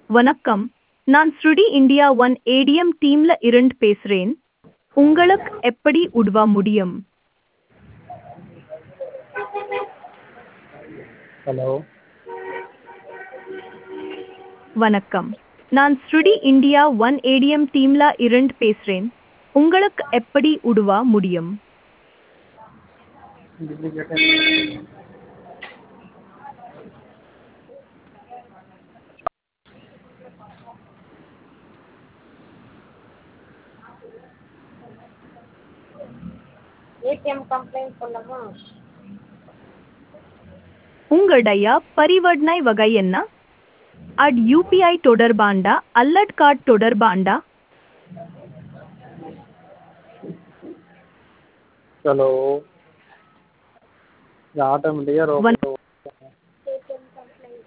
வணக்கம் நான் ஸ்ருடி இந்தியா ஒன் ஏடிஎம் டீம்ல இருந்து பேசுறேன் உங்களுக்கு எப்படி உதவ முடியும் ஹலோ வணக்கம் நான் ஸ்ருடி இந்தியா ஒன் ஏடிஎம் டீம்ல இருந்து பேசுறேன் உங்களுக்கு எப்படி உதவ முடியும் டூப்ளிகேட் ஏடிஎம் கம்ப்ளைண்ட் பண்ணலாமா உங்களுடைய பரிவர்த்தனை வகை என்ன அட் யூபிஐ தொடர்பாண்டா அல்லட் கார்டு தொடர்பாண்டா ஹலோ இது ஆட்டோமேட்டிக்காக ரோபோட் ஏடிஎம் கம்ப்ளைண்ட்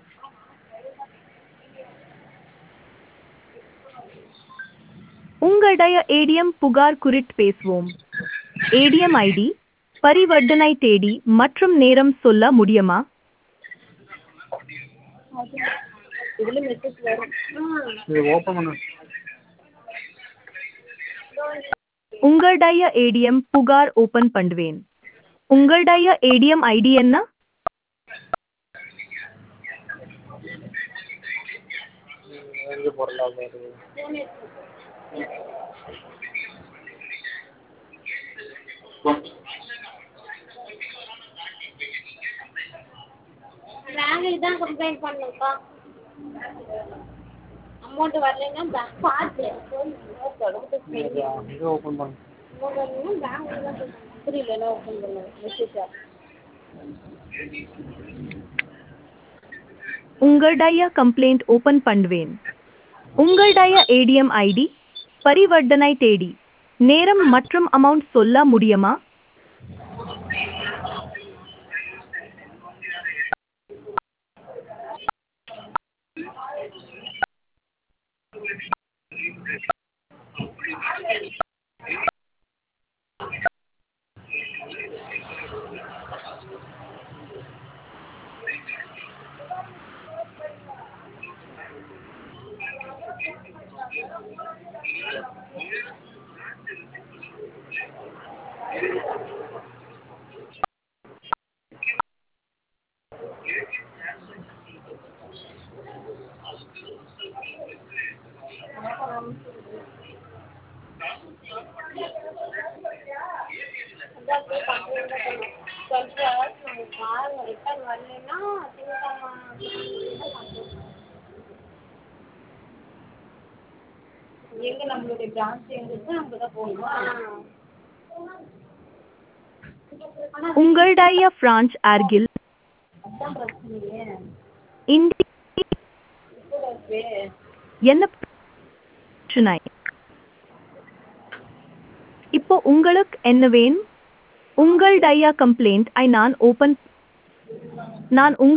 உங்களுடைய ஏடிஎம் புகார் குறித்து பேசுவோம் ஏடிஎம் ஐடி பரிவர்த்தனை தேதி மற்றும் நேரம் சொல்ல முடியுமா இதில் மெசேஜ் வரும் இது ஓப்பன் பண்ண உங்களுடைய ஏடிஎம் புகார் ஓபன் பண்ணுவேன் உங்களுடைய ஏடிஎம் ஐடி என்ன எங்கே போடலாம் அது பேங்க் தான் கம்ப்ளைண்ட் பண்ணணும்ப்பா அமௌண்ட் வரலைன்னா பேங்க் பார்த்து இது அங்கே ஓப்பன் பண்ண அமௌண்ட் வரலைன்னா பேங்க் தான் போய் புரியல என்ன ஓப்பன் பண்ண மெசேஜா உங்களுடைய கம்ப்ளைண்ட் ஓபன் பண்ணுவேன் உங்களுடைய ஏடிஎம் ஐடி பரிவர்த்தனை தேதி நேரம் மற்றும் அமௌண்ட் சொல்ல முடியுமா அதான் போய் கம்ப்ளைண்ட் தான் பண்ணணும் டுவெண்ட்டி ஹவர்ஸ் நம்ம கார் ரிட்டர்ன் வரலைன்னா திங்கக்கிழமை எங்க நம்மளுடைய பிரான்ச் எங்க இருக்கு நம்ம தான் போகணுமா உங்களுடைய பிரான்ச் அருகில் அதான் பிரச்சனையே இந்தி கூட இருக்கு என்ன பிரச்சனை இப்போ உங்களுக்கு என்ன வேணும் உங்களுடைய கம்ப்ளைண்ட் ஐ நான் ஓபன் நான் உங்க